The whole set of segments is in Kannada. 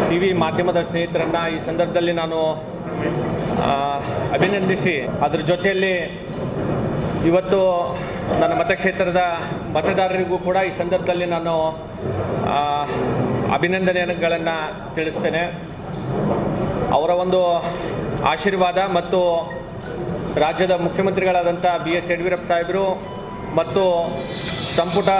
ಟಿ ವಿ ಮಾಧ್ಯಮದ ಸ್ನೇಹಿತರನ್ನು ಈ ಸಂದರ್ಭದಲ್ಲಿ ನಾನು ಆ, ಅಭಿನಂದಿಸಿ ಅದ್ರ ಜೊತೆಯಲ್ಲಿ ಇವತ್ತು ನನ್ನ ಮತಕ್ಷೇತ್ರದ ಮತದಾರರಿಗೂ ಕೂಡ ಈ ಸಂದರ್ಭದಲ್ಲಿ ನಾನು ಆ, ಅಭಿನಂದನೆಗಳನ್ನು ತಿಳಿಸ್ತೇನೆ ಅವರ ಒಂದು ಆಶೀರ್ವಾದ ಮತ್ತು ರಾಜ್ಯದ ಮುಖ್ಯಮಂತ್ರಿಗಳಾದಂಥ ಬಿ ಎಸ್ ಯಡಿಯೂರಪ್ಪ ಸಾಹೇಬರು ಮತ್ತು ಸಂಪುಟ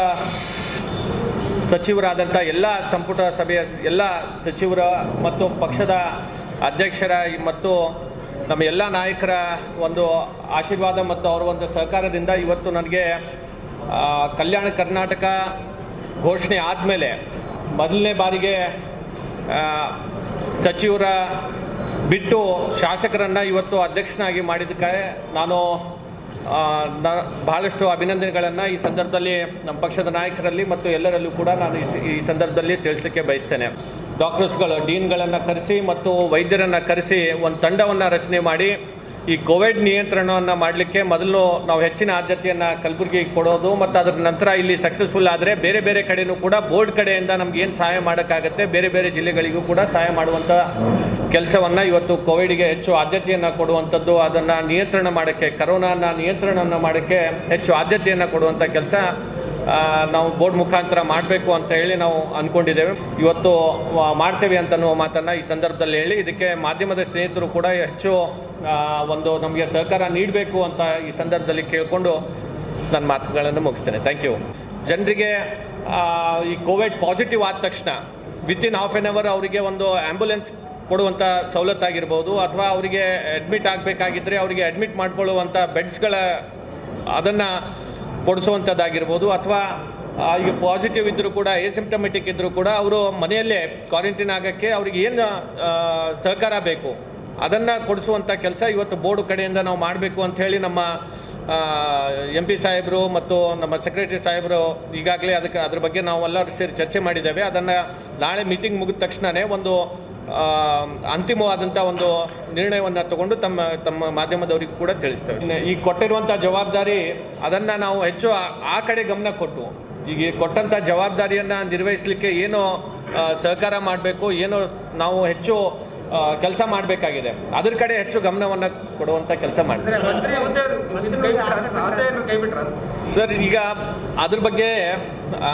ಸಚಿವರಾದಂಥ ಎಲ್ಲ ಸಂಪುಟ ಸಭೆಯ ಸ್- ಎಲ್ಲ ಸಚಿವರ ಮತ್ತು ಪಕ್ಷದ ಅಧ್ಯಕ್ಷರ ಮತ್ತು ನಮ್ಮ ಎಲ್ಲ ನಾಯಕರ ಒಂದು ಆಶೀರ್ವಾದ ಮತ್ತು ಅವರ ಒಂದು ಸಹಕಾರದಿಂದ ಇವತ್ತು ನನಗೆ ಆ, ಕಲ್ಯಾಣ ಕರ್ನಾಟಕ ಘೋಷಣೆ ಆದಮೇಲೆ ಮೊದಲನೇ ಬಾರಿಗೆ ಆ, ಸಚಿವರ ಬಿಟ್ಟು ಶಾಸಕರನ್ನು ಇವತ್ತು ಅಧ್ಯಕ್ಷನಾಗಿ ಮಾಡಿದ್ದಕ್ಕೆ ನಾನು ಆ, ನ- ಬಹಳಷ್ಟು ಅಭಿನಂದನೆಗಳನ್ನು ಈ ಸಂದರ್ಭದಲ್ಲಿ ನಮ್ಮ ಪಕ್ಷದ ನಾಯಕರಲ್ಲಿ ಮತ್ತು ಎಲ್ಲರಲ್ಲೂ ಕೂಡ ನಾನು ಈ ಸ- ಈ ಸಂದರ್ಭದಲ್ಲಿ ತಿಳಿಸೋಕ್ಕೆ ಬಯಸ್ತೇನೆ ಡಾಕ್ಟರ್ಸ್ಗಳು ಡೀನ್ಗಳನ್ನು ಕರೆಸಿ ಮತ್ತು ವೈದ್ಯರನ್ನು ಕರೆಸಿ ಒಂದು ತಂಡವನ್ನು ರಚನೆ ಮಾಡಿ ಈ ಕೋವಿಡ್ ನಿಯಂತ್ರಣವನ್ನು ಮಾಡಲಿಕ್ಕೆ ಮೊದಲು ನಾವು ಹೆಚ್ಚಿನ ಆದ್ಯತೆಯನ್ನು ಕಲಬುರಗಿಗೆ ಕೊಡೋದು ಮತ್ತು ಅದರ ನಂತರ ಇಲ್ಲಿ ಸಕ್ಸಸ್ಫುಲ್ ಆದರೆ ಬೇರೆ ಬೇರೆ ಕಡೆನೂ ಕೂಡ ಬೋರ್ಡ್ ಕಡೆಯಿಂದ ನಮ್ಗೆ ಏನು ಸಹಾಯ ಮಾಡೋಕ್ಕಾಗತ್ತೆ ಬೇರೆ ಬೇರೆ ಜಿಲ್ಲೆಗಳಿಗೂ ಕೂಡ ಸಹಾಯ ಮಾಡುವಂಥ ಕೆಲಸವನ್ನು ಇವತ್ತು ಕೋವಿಡ್ಗೆ ಹೆಚ್ಚು ಆದ್ಯತೆಯನ್ನು ಕೊಡುವಂಥದ್ದು ಅದನ್ನು ನಿಯಂತ್ರಣ ಮಾಡೋಕ್ಕೆ ಕರೋನಾನ ನಿಯಂತ್ರಣವನ್ನು ಮಾಡೋಕ್ಕೆ ಹೆಚ್ಚು ಆದ್ಯತೆಯನ್ನು ಕೊಡುವಂಥ ಕೆಲಸ ನಾವು ಬೋರ್ಡ್ ಮುಖಾಂತರ ಮಾಡಬೇಕು ಅಂತ ಹೇಳಿ ನಾವು ಅಂದ್ಕೊಂಡಿದ್ದೇವೆ ಇವತ್ತು ವ- ಮಾಡ್ತೇವೆ ಅಂತ ಅನ್ನುವ ಮಾತನ್ನು ಈ ಸಂದರ್ಭದಲ್ಲಿ ಹೇಳಿ ಇದಕ್ಕೆ ಮಾಧ್ಯಮದ ಸ್ನೇಹಿತರು ಕೂಡ ಹೆಚ್ಚು ಆ, ಒಂದು ನಮಗೆ ಸಹಕಾರ ನೀಡಬೇಕು ಅಂತ ಈ ಸಂದರ್ಭದಲ್ಲಿ ಕೇಳಿಕೊಂಡು ನನ್ನ ಮಾತುಗಳನ್ನು ಮುಗಿಸ್ತೇನೆ ಥ್ಯಾಂಕ್ ಯು ಜನರಿಗೆ ಈ ಕೋವಿಡ್ ಪಾಸಿಟಿವ್ ಆದ ತಕ್ಷಣ ವಿತಿನ್ ಹಾಫ್ ಆನ್ ಅವರ್ ಅವರಿಗೆ ಒಂದು ಆ್ಯಂಬುಲೆನ್ಸ್ ಕೊಡುವಂಥ ಸವಲತ್ತಾಗಿರ್ಬೋದು ಅಥವಾ ಅವರಿಗೆ ಅಡ್ಮಿಟ್ ಆಗಬೇಕಾಗಿದ್ದರೆ ಅವರಿಗೆ ಅಡ್ಮಿಟ್ ಮಾಡ್ಕೊಳ್ಳುವಂಥ ಬೆಡ್ಸ್ಗಳ ಅದನ್ನು ಕೊಡಿಸುವಂಥದ್ದಾಗಿರ್ಬೋದು ಅಥವಾ ಆ, ಈಗ ಪಾಸಿಟಿವ್ ಇದ್ದರೂ ಕೂಡ ಎಸಿಂಪ್ಟಮೆಟಿಕ್ ಇದ್ದರೂ ಕೂಡ ಅವರು ಮನೆಯಲ್ಲೇ ಕ್ವಾರಂಟೈನ್ ಆಗೋಕ್ಕೆ ಅವ್ರಿಗೆ ಏನು ಸಹಕಾರ ಬೇಕು ಅದನ್ನು ಕೊಡಿಸುವಂಥ ಕೆಲಸ ಇವತ್ತು ಬೋರ್ಡು ಕಡೆಯಿಂದ ನಾವು ಮಾಡಬೇಕು ಅಂತ ಹೇಳಿ ನಮ್ಮ ಎಂ ಪಿ ಸಾಹೇಬರು ಮತ್ತು ನಮ್ಮ ಸೆಕ್ರೆಟರಿ ಸಾಹೇಬರು ಈಗಾಗಲೇ ಅದಕ್ಕೆ ಅದ್ರ ಬಗ್ಗೆ ನಾವು ಎಲ್ಲರೂ ಸೇರಿ ಚರ್ಚೆ ಮಾಡಿದ್ದೇವೆ ಅದನ್ನು ನಾಳೆ ಮೀಟಿಂಗ್ ಮುಗಿದ ತಕ್ಷಣವೇ ಒಂದು ಆ, ಅಂತಿಮವಾದಂಥ ಒಂದು ನಿರ್ಣಯವನ್ನು ತಗೊಂಡು ತಮ್ಮ ತಮ್ಮ ಮಾಧ್ಯಮದವರಿಗೂ ಕೂಡ ತಿಳಿಸ್ತೇವೆ ಇನ್ನು ಈ ಕೊಟ್ಟಿರುವಂಥ ಜವಾಬ್ದಾರಿ ಅದನ್ನು ನಾವು ಹೆಚ್ಚು ಆ- ಆ ಕಡೆ ಗಮನ ಕೊಟ್ಟು ಈಗ ಈ ಕೊಟ್ಟಂಥ ಜವಾಬ್ದಾರಿಯನ್ನು ನಿರ್ವಹಿಸಲಿಕ್ಕೆ ಏನು ಆ, ಸಹಕಾರ ಮಾಡಬೇಕು ಏನು ನಾವು ಹೆಚ್ಚು ಕೆಲಸ ಮಾಡಬೇಕಾಗಿದೆ ಅದ್ರ ಕಡೆ ಹೆಚ್ಚು ಗಮನವನ್ನು ಕೊಡುವಂಥ ಕೆಲಸ ಮಾಡ್ತೀವಿ ಅಂದ್ರೆ ಮಂತ್ರಿ ಹುದ್ದೆ ಇದು ಕೈ ಬಿಟ್ರ ಅಂದ್ರೆ ಆಸೆ ಏನಾದ್ರು ಕೈ ಬಿಟ್ರ ಸರ್ ಈಗ ಅದ್ರ ಬಗ್ಗೆ ಆ,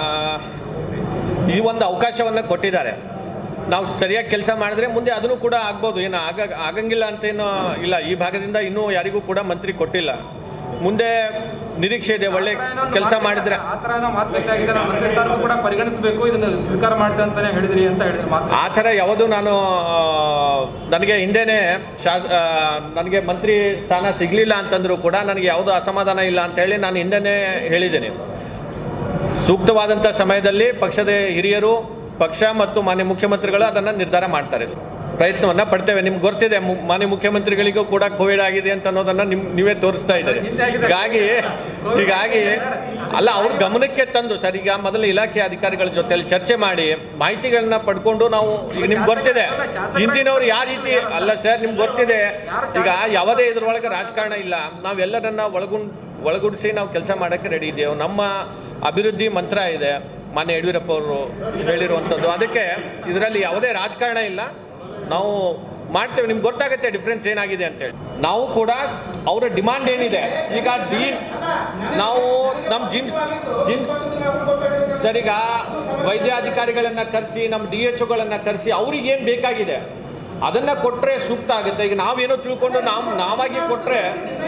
ಈ ಒಂದು ಅವಕಾಶವನ್ನು ಕೊಟ್ಟಿದ್ದಾರೆ ನಾವು ಸರಿಯಾಗಿ ಕೆಲಸ ಮಾಡಿದ್ರೆ ಮುಂದೆ ಅದನ್ನು ಕೂಡ ಆಗ್ಬೋದು ಏನು ಆಗ ಆಗಂಗಿಲ್ಲ ಅಂತೇನು ಇಲ್ಲ ಈ ಭಾಗದಿಂದ ಇನ್ನೂ ಯಾರಿಗೂ ಕೂಡ ಮಂತ್ರಿ ಕೊಟ್ಟಿಲ್ಲ ಮುಂದೆ ನಿರೀಕ್ಷೆ ಇದೆ ಒಳ್ಳೆ ಕೆಲಸ ಮಾಡಿದ್ರೆ ಆ ಥರ ಏನೋ ಮಾತು ಬೇಕಾಗಿದೆ ನಾವು ಮಂತ್ರಿ ಸ್ಥಾನ ಕೂಡ ಪರಿಗಣಿಸಬೇಕು ಇದನ್ನು ಸ್ವೀಕಾರ ಮಾಡ್ತೇವೆ ಅಂತಾನೆ ಹೇಳಿದ್ರಿ ಅಂತ ಹೇಳಿದ್ರೆ ಮಾತು ಆ ಥರ ಯಾವುದು ನಾನು ಆ, ನನಗೆ ಹಿಂದೆನೇ ಶಾಸ ಆ, ನನಗೆ ಮಂತ್ರಿ ಸ್ಥಾನ ಸಿಗಲಿಲ್ಲ ಅಂತಂದರೂ ಕೂಡ ನನಗೆ ಯಾವುದೂ ಅಸಮಾಧಾನ ಇಲ್ಲ ಅಂತೇಳಿ ನಾನು ಹಿಂದೆನೇ ಹೇಳಿದ್ದೇನೆ ಸೂಕ್ತವಾದಂಥ ಸಮಯದಲ್ಲಿ ಪಕ್ಷದ ಹಿರಿಯರು ಪಕ್ಷ ಮತ್ತು ಮಾನ್ಯ ಮುಖ್ಯಮಂತ್ರಿಗಳು ಅದನ್ನು ನಿರ್ಧಾರ ಮಾಡ್ತಾರೆ ಪ್ರಯತ್ನವನ್ನು ಪಡ್ತೇವೆ ನಿಮ್ಗೆ ಗೊತ್ತಿದೆ ಮು- ಮಾನ್ಯ ಮುಖ್ಯಮಂತ್ರಿಗಳಿಗೂ ಕೂಡ ಕೋವಿಡ್ ಆಗಿದೆ ಅಂತ ಅನ್ನೋದನ್ನು ನಿಮ್ ನೀವೇ ತೋರಿಸ್ತಾ ಇದ್ದಾರೆ ಹೀಗಾಗಿ ಹೀಗಾಗಿ ಅಲ್ಲ ಅವ್ರ ಗಮನಕ್ಕೆ ತಂದು ಸರ್ ಈಗ ಮೊದಲು ಇಲಾಖೆ ಅಧಿಕಾರಿಗಳ ಜೊತೆಲಿ ಚರ್ಚೆ ಮಾಡಿ ಮಾಹಿತಿಗಳನ್ನ ಪಡ್ಕೊಂಡು ನಾವು ಈಗ ನಿಮ್ಗೆ ಗೊತ್ತಿದೆ ಹಿಂದಿನವ್ರು ಯಾವ ರೀತಿ ಅಲ್ಲ ಸರ್ ನಿಮ್ಗೆ ಗೊತ್ತಿದೆ ಈಗ ಯಾವುದೇ ಇದ್ರೊಳಗೆ ರಾಜಕಾರಣ ಇಲ್ಲ ನಾವೆಲ್ಲರನ್ನ ಒಳಗುಂಡ್ ಒಳಗೂಡಿಸಿ ನಾವು ಕೆಲಸ ಮಾಡೋಕ್ಕೆ ರೆಡಿ ಇದ್ದೇವೆ ನಮ್ಮ ಅಭಿವೃದ್ಧಿ ಮಂತ್ರ ಇದೆ ಮಾನ್ಯ ಯಡಿಯೂರಪ್ಪ ಅವರು ಹೇಳಿರುವಂಥದ್ದು ಅದಕ್ಕೆ ಇದರಲ್ಲಿ ಯಾವುದೇ ರಾಜಕಾರಣ ಇಲ್ಲ ನಾವು ಮಾಡ್ತೇವೆ ನಿಮ್ಗೆ ಗೊತ್ತಾಗುತ್ತೆ ಡಿಫ್ರೆನ್ಸ್ ಏನಾಗಿದೆ ಅಂತೇಳಿ ನಾವು ಕೂಡ ಅವರ ಡಿಮಾಂಡ್ ಏನಿದೆ ಈಗ ಡಿ ನಾವು ನಮ್ಮ ಜಿಮ್ಸ್ ಜಿಮ್ಸ್ ಸರ್ ಈಗ ವೈದ್ಯಾಧಿಕಾರಿಗಳನ್ನು ಕರೆಸಿ ನಮ್ಮ ಡಿ ಎಚ್ ಒಗಳನ್ನು ಕರೆಸಿ ಅವ್ರಿಗೆ ಏನು ಬೇಕಾಗಿದೆ ಅದನ್ನು ಕೊಟ್ಟರೆ ಸೂಕ್ತ ಆಗುತ್ತೆ ಈಗ ನಾವೇನೋ ತಿಳ್ಕೊಂಡು ನಾವು ನಾವಾಗಿ ಕೊಟ್ಟರೆ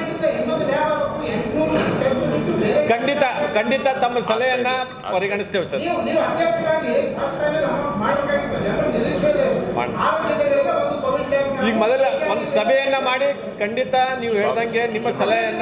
ಖಂಡಿತ ಖಂಡಿತ ತಮ್ಮ ಸಲಹೆಯನ್ನ ಪರಿಗಣಿಸ್ತೇವೆ ಸರ್ ನೀವು ನೀವು ಅಧ್ಯಕ್ಷರಾಗಿ ಫಸ್ಟ್ ಟೈಮ್ ಅನೌನ್ಸ್ ಮಾಡಬೇಕಾಗಿತ್ತು ಜನರ ನಿರೀಕ್ಷೆ ಇದೆ ಮಾಡಿ. ಆರು ಜಿಲ್ಲೆಗಳಿಗೆ ಒಂದು ಕೋವಿಡ್ ಕ್ಯಾಂಪ್ ಈಗ ಮೊದಲ ಒಂದು ಸಭೆಯನ್ನ ಮಾಡಿ ಖಂಡಿತ ನೀವು ಹೇಳ್ದಂಗೆ ನಿಮ್ಮ ಸಲಹೆಯನ್ನ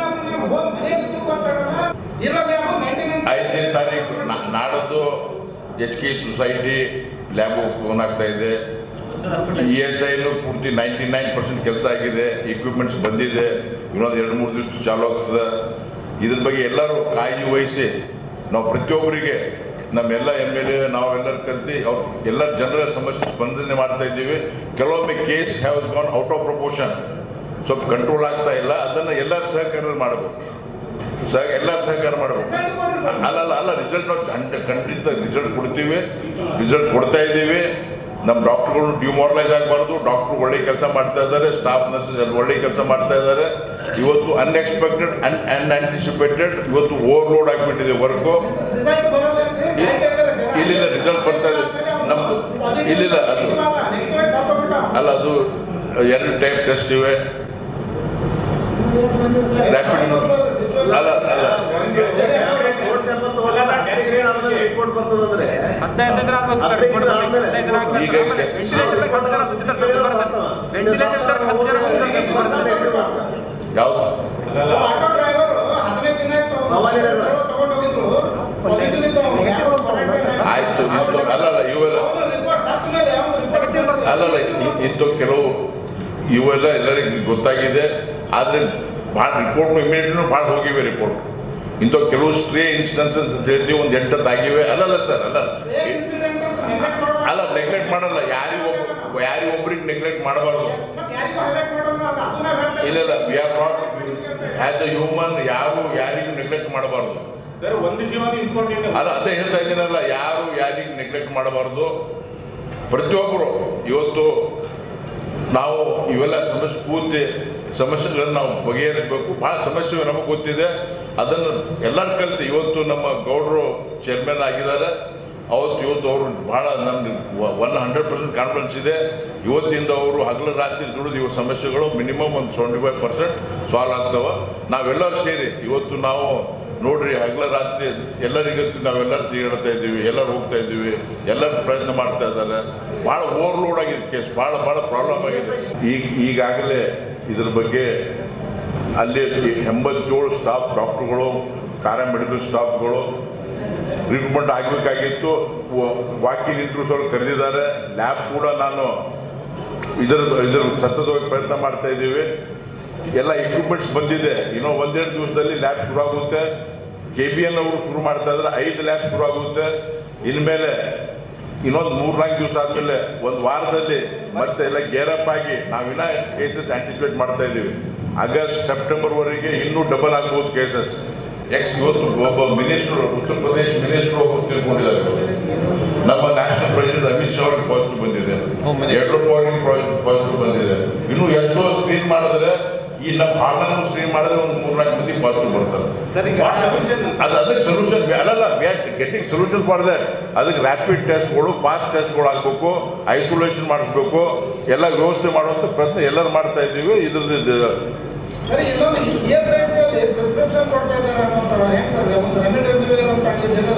ಇದರಲ್ಲಿ ಯಾವ ಮೇಂಟೆನೆನ್ಸ್ ಐದನೇ ತಾರೀಕು ನಾ- ನಾಡದ್ದು H K society lab open ಆಗ್ತಾ ಇದೆ ಇ ಎಸ್ ಐನು ಪೂರ್ತಿ ನೈಂಟಿ ನೈನ್ ಪರ್ಸೆಂಟ್ ಕೆಲಸ ಆಗಿದೆ ಎಕ್ವಿಪ್ಮೆಂಟ್ಸ್ ಬಂದಿದೆ ಇನ್ನೊಂದು ಎರಡು ಮೂರು ದಿವಸ ಚಾಲು ಆಗ್ತದೆ ಇದ್ರ ಬಗ್ಗೆ ಎಲ್ಲರೂ ಕಾಳಜಿ ವಹಿಸಿ ನಾವು ಪ್ರತಿಯೊಬ್ಬರಿಗೆ ನಮ್ಮೆಲ್ಲ ಎಮ್ ಎಲ್ ಎ ನಾವೆಲ್ಲರೂ ಕಲ್ತು ಅವ್ರು ಎಲ್ಲ ಜನರ ಸಮಸ್ಯೆ ಸ್ಪಂದನೆ ಮಾಡ್ತಾ ಇದ್ದೀವಿ ಕೆಲವೊಮ್ಮೆ case have gone out of proportion ಸ್ವಲ್ಪ ಕಂಟ್ರೋಲ್ ಆಗ್ತಾ ಇಲ್ಲ ಅದನ್ನು ಎಲ್ಲ ಸಹಕಾರ ಮಾಡಬೇಕು ಸಹ ಎಲ್ಲ ಸಹಕಾರ ಮಾಡಬೇಕು ಅಲ್ಲ ಅಲ್ಲ ಅಲ್ಲ ರಿಸಲ್ಟ್ ನಾವು ಹಂಡ್ರೆಡ್ ಖಂಡಿತ ರಿಸಲ್ಟ್ ಕೊಡ್ತೀವಿ ರಿಸಲ್ಟ್ ಕೊಡ್ತಾ ಇದ್ದೀವಿ ನಮ್ಮ ಡಾಕ್ಟರ್ಗಳು ಡಿಮಾರಲೈಸ್ ಆಗಬಾರ್ದು ಡಾಕ್ಟರ್ ಒಳ್ಳೆ ಕೆಲಸ ಮಾಡ್ತಾ ಇದ್ದಾರೆ ಸ್ಟಾಫ್ ನರ್ಸಸ್ ಎಲ್ಲ ಒಳ್ಳೆ ಕೆಲಸ ಮಾಡ್ತಾ ಇದ್ದಾರೆ ಇವತ್ತು ಅನ್ಎಕ್ಸ್ಪೆಕ್ಟೆಡ್ ಅನ್ ಅನ್ಆಂಟಿಸಿಪೇಟೆಡ್ ಇವತ್ತು ಓವರ್ಲೋಡ್ ಆಗಿಬಿಟ್ಟಿದೆ ವರ್ಕು ರಿಸಲ್ಟ್ ಬರೋಲ್ಲ ಅಂತೇಳಿ ಸಾಯ್ತಾ ಇದ್ದಾರೆ ಜನ. ಇಲ್ಲಿಲ್ಲ ರಿಸಲ್ಟ್ ಬರ್ತಾ ಇದೆ ನಮ್ದು ಇಲ್ಲಿಲ್ಲ ಅದು ನೆಗೆಟಿವ್ ಆಗಿ ಸಾಕೋಬಿಟ್ಟ. ಅಲ್ಲ ಅದು ಎರಡು ಟೈಪ್ ಟೆಸ್ಟ್ ಇವೆ ರ್ಯಾಪಿಡ್ ಅಲ್ಲ ಅಲ್ಲ ರಿಪೋರ್ಟ್ ಬರ್ತದಂದ್ರೆ ಹದಿನೈದು ದಿನ ಆಗ್ಬೇಕು ಸರ್ report ಬರ್ಲಿಕ್ಕೆ. ಹದಿನೈದು ದಿನ ಆಗ್ಬೇಕು. ಈಗ ಆಮೇಲೆ ventilator ಗೆ ಹತ್ತು ಜನ ಸುತ್ತಿದ್ದಾರೆ ಸರ್ ಬರ್ತದೆ. ventilator ಗೆ ಹತ್ತು ಜನ ಸುತ್ತಿದ್ದಾರೆ. ಯಾವುದು ಆಟೋ ಡ್ರೈವರು ಹದಿನೈದು ದಿನ ಆಯ್ತು ಅವ್ನು ತಗೊಂಡು ಹೋಗಿದ್ರು positive ಇತ್ತು ಅವ್ನಿಗೆ. ಯಾರೋ ಒಬ್ಬ quarantine ಆಯ್ತು. ಆಯ್ತು ಇತ್ತು ಅಲ್ಲಲ್ಲ ಇವೆಲ್ಲ ಅವ್ನು report ಸತ್ತ ಮೇಲೆ ಅವ್ನು report ಬರ್ತದೆ. ಅಲ್ಲಲ್ಲ ಇ- ಇಂಥ ಕೆಲವು ಇವೆಲ್ಲ ಎಲ್ಲರಿಗೂ ಗೊತ್ತಾಗಿದೆ ಆದರೆ ಭಾಳ ರಿಪೋರ್ಟ್ ಇಮಿಡಿಯೇಟ್ನು ಭಾಳ ಹೋಗಿವೆ ರಿಪೋರ್ಟ್ ಇಂಥ ಕೆಲವು ಸ್ಟ್ರೇ ಇನ್ಸ್ಟೆನ್ಸಸ್ ಅಂತ ಹೇಳ್ತೀವಿ ಒಂದು ಎಂಟತ್ತು ಆಗಿವೆ ಅಲ್ಲಲ್ಲ ಸರ್ ಅಲ್ಲ ಏ incident ಅಂತ neglect ಮಾಡೋದು. ಅಲ್ಲ ನೆಗ್ಲೆಕ್ಟ್ ಮಾಡಲ್ಲ ಯಾರಿಗೊಬ್ಬ ಯಾರಿಗೊಬ್ರಿಗೆ ನೆಗ್ಲೆಕ್ಟ್ ಮಾಡಬಾರ್ದು ಮತ್ತೆ ಯಾರಿಗೂ highlight ಮಾಡೋದು ಅಲ್ಲ. ಅದನ್ನ ಹೇಳ್ತಾ ಇಲ್ಲ ಇಲ್ಲ we are not as a human ಯಾರು ಯಾರಿಗೂ ನೆಗ್ಲೆಕ್ಟ್ ಮಾಡಬಾರ್ದು ಸರ್ ಒಂದು ಜೀವನ ಇಂಪಾರ್ಟೆಂಟ್ ಅಲ್ಲ ಅದೇ ಹೇಳ್ತಾ ಇದ್ದೀನಲ್ಲ ಯಾರು ಯಾರಿಗೂ ನೆಗ್ಲೆಕ್ಟ್ ಮಾಡಬಾರ್ದು ಪ್ರತಿಯೊಬ್ಬರು ಇವತ್ತು ನಾವು ಇವೆಲ್ಲ ಸಮಸ್ಯೆ ಪೂರ್ತಿ ಸಮಸ್ಯೆಗಳನ್ನು ನಾವು ಬಗೆಹರಿಸಬೇಕು ಭಾಳ ಸಮಸ್ಯೆ ನಮಗೆ ಗೊತ್ತಿದೆ ಅದನ್ನು ಎಲ್ಲರ ಕಲಿತು ಇವತ್ತು ನಮ್ಮ ಗೌಡರು ಚೇರ್ಮನ್ ಆಗಿದ್ದಾರೆ ಅವತ್ತು ಇವತ್ತು ಅವರು ಭಾಳ ನಮ್ಗೆ ಒನ್ ಹಂಡ್ರೆಡ್ ಪರ್ಸೆಂಟ್ ಕಾನ್ಫಿಡೆನ್ಸ್ ಇದೆ ಇವತ್ತಿಂದ ಅವರು ಹಗಲು ರಾತ್ರಿ ದುಡಿದು ಇವ ಸಮಸ್ಯೆಗಳು ಮಿನಿಮಮ್ ಒಂದು ಸೆವೆಂಟಿ ಫೈವ್ ಪರ್ಸೆಂಟ್ ಸಾಲ್ವ್ ಆಗ್ತವೆ ನಾವೆಲ್ಲರೂ ಸೇರಿ ಇವತ್ತು ನಾವು ನೋಡ್ರಿ ಹಗಲ ರಾತ್ರಿ ಎಲ್ಲರಿಗೂ ನಾವೆಲ್ಲರೂ ತಿರುಗಾಡ್ತಾ ಇದ್ದೀವಿ ಎಲ್ಲರೂ ಹೋಗ್ತಾ ಇದ್ದೀವಿ ಎಲ್ಲರೂ ಪ್ರಯತ್ನ ಮಾಡ್ತಾ ಇದ್ದಾರೆ ಭಾಳ ಓವರ್ಲೋಡ್ ಆಗಿದೆ ಕೇಸ್ ಭಾಳ ಭಾಳ ಪ್ರಾಬ್ಲಮ್ ಆಗಿದೆ ಈಗ ಈಗಾಗಲೇ ಇದ್ರ ಬಗ್ಗೆ ಅಲ್ಲಿ ಎಂಬತ್ತೇಳು ಸ್ಟಾಫ್ ಡಾಕ್ಟ್ರುಗಳು ಪ್ಯಾರಾಮೆಡಿಕಲ್ ಸ್ಟಾಫ್ಗಳು ರಿಕ್ರೂಟ್ಮೆಂಟ್ ಆಗಬೇಕಾಗಿತ್ತು ವಾಕಿಂಗ್ ಇಂಟ್ರೂಸಲ್ಲಿ ಕರೆದಿದ್ದಾರೆ ಲ್ಯಾಬ್ ಕೂಡ ನಾನು ಇದರ ಇದರ ಸತತವಾಗಿ ಪ್ರಯತ್ನ ಮಾಡ್ತಾ ಇದ್ದೀವಿ ಎಲ್ಲ ಎಕ್ವಿಪ್ಮೆಂಟ್ಸ್ ಬಂದಿದೆ ಇನ್ನೂ ಒಂದೆರಡು ದಿವಸದಲ್ಲಿ ಲ್ಯಾಬ್ ಶುರು ಆಗುತ್ತೆ ಕೆ ಬಿ ಎನ್ ಅವರು ಶುರು ಮಾಡ್ತಾ ಇದ್ದಾರೆ ಐದು ಲ್ಯಾಬ್ ಶುರು ಆಗುತ್ತೆ ಇನ್ಮೇಲೆ ಇನ್ನೊಂದು ಮೂರ್ನಾಲ್ಕು ದಿವಸ ಆದಮೇಲೆ ಒಂದು ವಾರದಲ್ಲಿ ಮತ್ತೆ ಎಲ್ಲ ಗೇರಪ್ ಆಗಿ ನಾವಿನ್ನ ಕೇಸಸ್ ಆಂಟಿಸಿಪೇಟ್ ಮಾಡ್ತಾ ಇದ್ದೀವಿ ಆಗಸ್ಟ್ ಸೆಪ್ಟೆಂಬರ್ವರೆಗೆ ಇನ್ನೂ ಡಬಲ್ ಆಗ್ಬೋದು ಕೇಸಸ್ ಎಕ್ಸ್ ಇವತ್ತು ಒಬ್ಬ ಮಿನಿಸ್ಟರ್ ಉತ್ತರ ಪ್ರದೇಶ ಮಿನಿಸ್ಟರ್ ಒಬ್ಬರು ತಿಳ್ಕೊಂಡಿದ್ದಾರೆ ಇವತ್ತು. ನಮ್ಮ ನ್ಯಾಷನಲ್ ಪ್ರೆಸಿಡೆಂಟ್ ಅಮಿತ್ ಶಾ ಅವ್ರಿಗೆ ಪಾಸಿಟಿವ್ ಬಂದಿದೆ Home Minister. ಎರಡು ಪಾಯಿಂಟ್ ಪಾಸಿಟಿವ್ ಬಂದಿದೆ ಇನ್ನು ಎಷ್ಟೋ ಸ್ಕ್ರೀನ್ ಮಾಡಿದ್ರೆ ಈ ನಮ್ಮ ಹಾರ್ನಲ್ಲಿ ಸ್ಕ್ರೀನ್ ಮಾಡಿದ್ರೆ ಒಂದು ಮೂರ್ನಾಲ್ಕು ಮಂದಿ ಪಾಸಿಟಿವ್ ಬರ್ತಾರೆ ಸರ್ ಈಗ ಅದು ಅದಕ್ಕೆ ಸೊಲ್ಯೂಷನ್ ಅಲ್ಲಲ್ಲ we are getting solution for that ಅದಕ್ಕೆ ರ್ಯಾಪಿಡ್ ಟೆಸ್ಟ್ಗಳು ಫಾಸ್ಟ್ ಟೆಸ್ಟ್ಗಳು ಆಗಬೇಕು ಐಸೋಲೇಷನ್ ಮಾಡಿಸ್ಬೇಕು ಎಲ್ಲ ವ್ಯವಸ್ಥೆ ಮಾಡುವಂಥ ಪ್ರಯತ್ನ ಎಲ್ಲರೂ ಮಾಡ್ತಾ ಇದ್ದೀವಿ ಇದ್ರದ್ದು ಸರಿ ಇನ್ನೊಂದು ಇ ಎಸ್ ಐ ಸಿ ಅಲ್ಲಿ ಪ್ರಿಸ್ಕ್ರಿಪ್ಷನ್ ಕೊಡ್ತಾ ಇದ್ದಾರೆ ಅನ್ನೋಂಥವ್ರು ಹೆಂಗ್ ಸರ್ ಒಂದು ರೆಮಿಡಿಸಿವಿರ್ ಅಂತ ಅಲ್ಲಿ ಜನ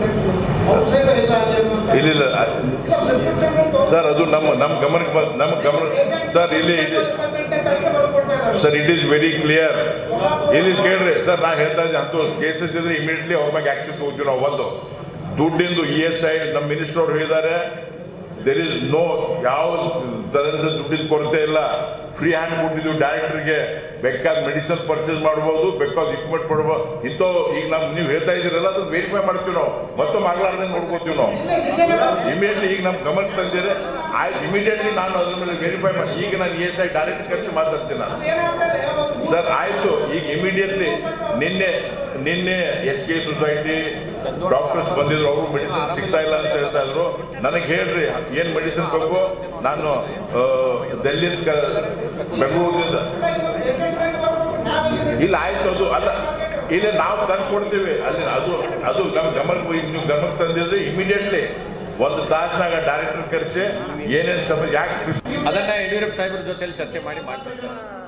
ಔಷಧ ಇಲ್ಲ ಅಲ್ಲಿ ಅನ್ನುವಂಥ ಇಲ್ಲಿಲ್ಲ ಪ್ರಿಸ್ಕ್ರಿಪ್ಷನ್ಗಳು ಸರ್ ಅದು ನಮ್ಮ ನಮ್ಮ ಗಮನಕ್ಕೆ ಬ- ನಮ್ಮ ಗಮನ ಸರ್ ಇಲ್ಲಿ ಇಲ್ಲಿ ಇಪ್ಪತ್ತೆಂಟನೇ ತಾರೀಕು ಬರ್ಕೊಡ್ತಾ ಇದ್ದಾರೆ sir it is very clear ಇಲ್ಲಿ ಕೇಳ್ರಿ ಸರ್ ನಾ ಹೇಳ್ತಾ ಇದ್ದೆ ಅಂತ ಕೇಸಸ್ ಇದ್ರೆ ಇಮಿಡಿಯೇಟ್ಲಿ ಅವ್ರ ಮೇಲೆ ಆಕ್ಷನ್ ತಗೋತೀವಿ ನಾವು ಒಂದು ದುಡ್ಡಿಂದು ಇ ಎಸ್ ಐ ನಮ್ಮ ಮಿನಿಸ್ಟರ್ ಅವ್ರು ಹೇಳಿದ್ದಾರೆ ದೇರ್ ಇಸ್ ನೋ ಯಾವ ತರದ ದುಡ್ಡಿನ ಕೊರತೆ ಇಲ್ಲ ಫ್ರೀ ಹ್ಯಾಂಡ್ ಕೊಟ್ಟಿದ್ದೀವಿ ಡೈರೆಕ್ಟರ್ಗೆ ಬೇಕಾದ ಮೆಡಿಸಿನ್ ಪರ್ಚೇಸ್ ಮಾಡ್ಬೋದು ಬೇಕಾದ ಇಕ್ವಿಪ್ಮೆಂಟ್ ಪಡ್ಬೋದು ಇಂಥವು ಈಗ ನಮ್ ನೀವು ಹೇಳ್ತಾ ಇದ್ದೀರಲ್ಲ ಅದನ್ನ ವೆರಿಫೈ ಮಾಡ್ತೀವಿ ನಾವು ಮತ್ತೊಮ್ಮೆ ಆಗ್ಲಾರ್ದಂಗೆ ನೋಡ್ಕೋತೀವಿ ನಾವು ಇಮಿಡಿಯೇಟ್ಲಿ ಈಗ ನಮ್ಮ ಗಮನಕ್ಕೆ ತಂದಿದ್ರೆ ಆಯ್ತು ಇಮಿಡಿಯೇಟ್ಲಿ ನಾನು ಅದ್ರ ಮೇಲೆ ವೆರಿಫೈ ಮಾಡಿ ಈಗ ನಾನು ಇ ಎಸ್ ಐ ಡೈರೆಕ್ಟ್ ಕರೆಸಿ ಮಾತಾಡ್ತೀನಿ ನಾನು ಏನಾಗ್ತದೆ ಒಂದು ಸರ್ ಆಯ್ತು ಈಗ ಇಮಿಡಿಯೇಟ್ಲಿ ನಿನ್ನೆ ನಿನ್ನೆ ಎಚ್ ಕೆ ಸೊಸೈಟಿ ಡಾಕ್ಟರ್ಸ್ ಬಂದಿದ್ರು ಅವರು ಮೆಡಿಸಿನ್ ಸಿಗ್ತಾ ಇಲ್ಲ ಅಂತ ಹೇಳ್ತಾ ಇದ್ರು ನನಗೆ ಹೇಳ್ರಿ ಏನ್ ಮೆಡಿಸಿನ್ ಬೇಕು ನಾನು ಆ, ಡೆಲ್ಲಿಂದ ಕ- ಬೆಂಗಳೂರಿನಿಂದ ಪೇಷಂಟ್ಗಳಿಗೆ ಬರ್ಬಿಟ್ಟು ನಾವಿಲ್ಲಿ ಇಲ್ಲ ಆಯ್ತು ಅದು ಅಲ್ಲ ಇಲ್ಲಿ ನಾವು ತರಿಸ್ಕೊಡ್ತೀವಿ ಅಲ್ಲಿ ಅದು ಅದು ನಮ್ಮ ಗಮನಕ್ಕೆ ಈಗ ನೀವು ಗಮನಕ್ಕೆ ತಂದಿದ್ರೆ ಇಮಿಡಿಯೇಟ್ಲಿ ಒಂದು ತಾಸಿನಾಗ ಡೈರೆಕ್ಟರ್ ಕರೆಸಿ ಏನೇನು ಸಮಸ್ಯೆ ಯಾಕೆ ಅದನ್ನ ಯಡಿಯೂರಪ್ಪ ಸಾಹೇಬ್ರ ಜೊತೆಲಿ ಚರ್ಚೆ ಮಾಡಿ ಮಾಡ್ತಾರೆ ಸರ್